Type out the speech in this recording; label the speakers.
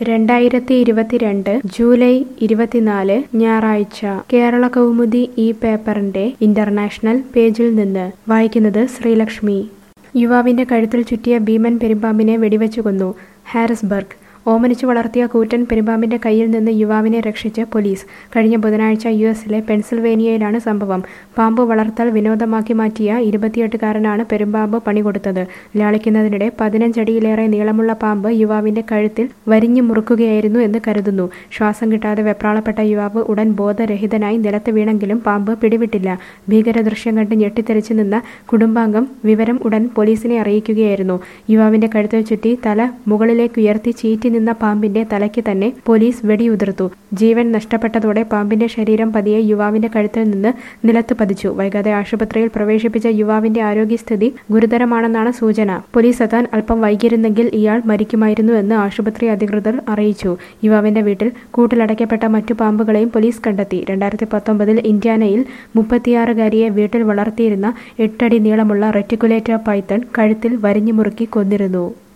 Speaker 1: രണ്ടായിരത്തി ഇരുപത്തിരണ്ട് ജൂലൈ ഇരുപത്തിനാല് ഞായറാഴ്ച കേരള കൗമുദി ഈ പേപ്പറിന്റെ ഇന്റർനാഷണൽ പേജിൽ നിന്ന് വായിക്കുന്നത് ശ്രീലക്ഷ്മി യുവാവിന്റെ കഴുത്തിൽ ചുറ്റിയ ഭീമൻ പെരുമ്പാമ്പിനെ വെടിവെച്ചു കൊന്നു ഹാരിസ്ബർഗ് ഓമനിച്ചു വളർത്തിയ കൂറ്റൻ പെരുമ്പാമ്പിന്റെ കയ്യിൽ നിന്ന് യുവാവിനെ രക്ഷിച്ച് പോലീസ് കഴിഞ്ഞ ബുധനാഴ്ച യു എസിലെ പെൻസിൽവേനിയയിലാണ് സംഭവം പാമ്പ് വളർത്തൽ വിനോദമാക്കി മാറ്റിയ ഇരുപത്തിയെട്ടുകാരനാണ് പെരുമ്പാമ്പ് പണികൊടുത്തത് ലാളിക്കുന്നതിനിടെ പതിനഞ്ചടിയിലേറെ നീളമുള്ള പാമ്പ് യുവാവിന്റെ കഴുത്തിൽ വരിഞ്ഞു മുറുക്കുകയായിരുന്നു എന്ന് കരുതുന്നു ശ്വാസം കിട്ടാതെ വെപ്രാളപ്പെട്ട യുവാവ് ഉടൻ ബോധരഹിതനായി നിലത്ത് വീണെങ്കിലും പാമ്പ് പിടിവിട്ടില്ല ഭീകര ദൃശ്യം കണ്ട് ഞെട്ടിത്തെറിച്ചു നിന്ന കുടുംബാംഗം വിവരം ഉടൻ പോലീസിനെ അറിയിക്കുകയായിരുന്നു യുവാവിന്റെ കഴുത്തിൽ ചുറ്റി തല മുകളിലേക്ക് ഉയർത്തി ചീറ്റി നിന്ന പാമ്പിന്റെ തലയ്ക്ക് തന്നെ പോലീസ് വെടിയുതിർത്തു ജീവൻ നഷ്ടപ്പെട്ടതോടെ പാമ്പിന്റെ ശരീരം പതിയെ യുവാവിന്റെ കഴുത്തിൽ നിന്ന് നിലത്ത് പതിച്ചു വൈകാതെ ആശുപത്രിയിൽ പ്രവേശിപ്പിച്ച യുവാവിന്റെ ആരോഗ്യസ്ഥിതി ഗുരുതരമാണെന്നാണ് സൂചന പോലീസ് എത്താൻ അല്പം വൈകിയിരുന്നെങ്കിൽ ഇയാൾ മരിക്കുമായിരുന്നു എന്ന് ആശുപത്രി അധികൃതർ അറിയിച്ചു യുവാവിന്റെ വീട്ടിൽ കൂട്ടിലടയ്ക്കപ്പെട്ട മറ്റു പാമ്പുകളെയും പോലീസ് കണ്ടെത്തി രണ്ടായിരത്തി പത്തൊമ്പതിൽ ഇന്ത്യാനയിൽ മുപ്പത്തിയാറുകാരിയെ വീട്ടിൽ വളർത്തിയിരുന്ന എട്ടടി നീളമുള്ള റെറ്റിക്കുലേറ്റർ പൈത്തൺ കഴുത്തിൽ വരിഞ്ഞു മുറുക്കി കൊന്നിരുന്നു